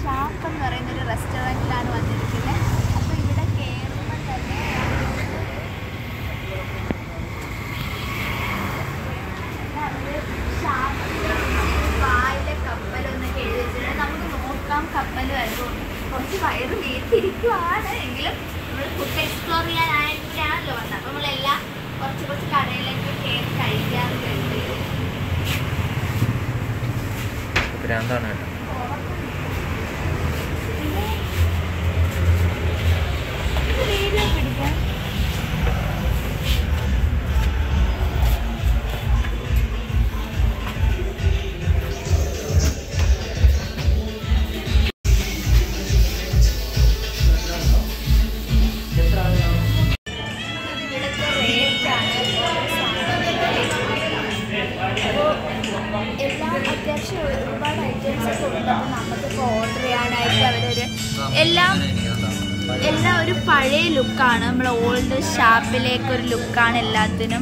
Shop എന്ന് പറയുന്ന ഒരു റെസ്റ്റോറൻറ്റിലാണ് വന്നിരിക്കുന്നത് അപ്പോൾ ഇവിടെ കയറുമ്പോൾ തന്നെ വായിലെ കപ്പലൊന്നൊക്കെ എഴുതി വെച്ചിട്ടുണ്ട് നമുക്ക് നോക്കാം കപ്പൽ വരുമോ കുറച്ച് വയറ് വീട്ടിരിക്കുവാണ് എങ്കിലും നമ്മൾ ഫുഡ് എക്സ്പ്ലോർ ചെയ്യാനായിട്ടാണല്ലോ വന്നത് അപ്പോൾ നമ്മളെല്ലാം കുറച്ച് കുറച്ച് കടയിലേക്ക് കയറി കഴിക്കാറുണ്ട് ഭ്രാന്താണ് കേട്ടോ വീഡിയോ പിടിക്കാം ഇവിടുത്തെ റേറ്റാണ് എല്ലാം അത്യാവശ്യം ഒരുപാട് ഐറ്റംസ് ഒക്കെ ഉണ്ട് അപ്പോൾ നമുക്കിപ്പോൾ ഓർഡർ ചെയ്യാനായിട്ട് അവരൊരു എല്ലാം എല്ലാം ഒരു പഴയ ലുക്കാണ് നമ്മൾ ഓൾഡ് ഷാപ്പിലേക്ക് ഒരു ലുക്കാണ് എല്ലാത്തിനും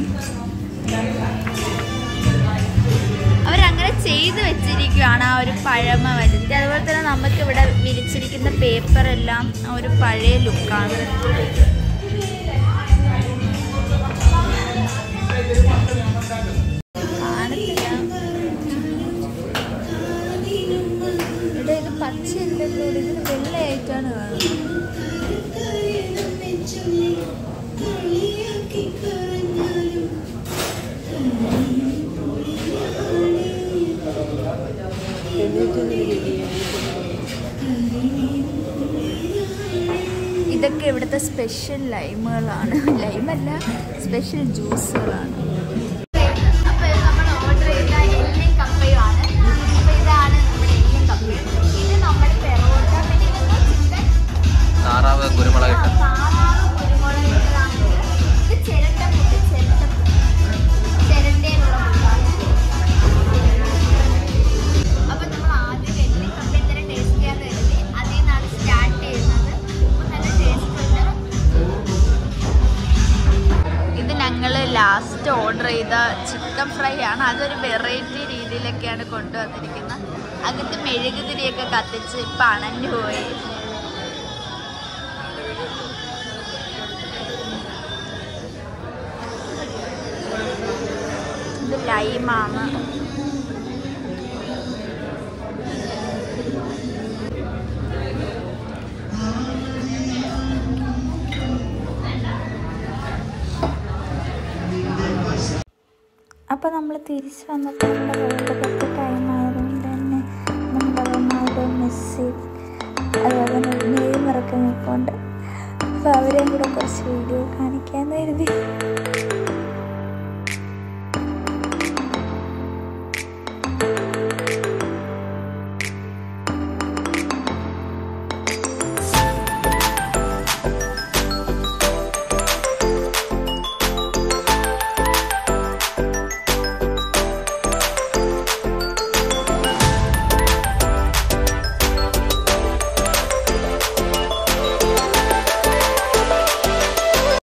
അവരങ്ങനെ ചെയ്തു വെച്ചിരിക്കുകയാണ് ആ ഒരു പഴമ വരുത്തി അതുപോലെ തന്നെ നമുക്ക് ഇവിടെ വിരിച്ചിരിക്കുന്ന പേപ്പർ എല്ലാം ആ ഒരു പഴയ ലുക്കാണ് കാണത്തില്ല ഇവിടെ ഇത് പച്ചയല്ലല്ലോ ഇത് വെള്ളയായിട്ടാണ് കാണുന്നത് ഇതൊക്കെ ഇവിടുത്തെ സ്പെഷ്യൽ ലൈമുകളാണ് ലൈമല്ല സ്പെഷ്യൽ ജ്യൂസുകളാണ് അപ്പോൾ നമ്മൾ ഓർഡർ ചെയ്ത എല്ലും കപ്പയുമാണ് അപ്പോൾ ഇതാണ് നമ്മുടെ എല്ലും കപ്പയും ഇത് നമ്മുടെ പെറോട്ട പിന്നെ ഇതൊക്കെ ചിക്കൻ താറാവ് കുരുമുളക് ഇട്ട് താറാവ് കുരുമുളക് ഇട്ടതാണിത്. ഇത് ചിരട്ടപ്പുട്ട് ചിരട്ടപ്പുട്ട് ചിരട്ടയിലുള്ള പുട്ടാണ് അപ്പോൾ നമ്മൾ ആദ്യം എല്ലും കപ്പയും തന്നെ ടേസ്റ്റ് ചെയ്യാൻ കരുതി അതിൽ നിന്നാണ് സ്റ്റാർട്ട് ചെയ്യുന്നത് അപ്പോൾ നല്ല ടേസ്റ്റ് ഉണ്ട് ഇത് ഞങ്ങൾ ലാസ്റ്റ് ഓർഡർ ചെയ്ത ചിക്കൻ ഫ്രൈ ആണ് അതൊരു വെറൈറ്റി രീതിയിലൊക്കെയാണ് കൊണ്ടുവന്നിരിക്കുന്നത് അങ്ങനത്തെ മെഴുകുതിരിയൊക്കെ കത്തിച്ച് ഇപ്പം അണഞ്ഞു പോയി ഇത് ലൈമാണ് അപ്പോൾ നമ്മൾ തിരിച്ച് വന്നപ്പോൾ നമ്മുടെ വേൾഡ് കപ്പ് ടൈം ആയതുകൊണ്ട് തന്നെ നമ്മുടെ റൊണാൾഡോ മെസ്സി അതുപോലെ തന്നെ നെയ്മറൊക്കെ നിൽപ്പുണ്ട് അപ്പോൾ അവരെയും കൂടെ കുറച്ച് വീഡിയോ കാണിക്കാമെന്ന് കരുതി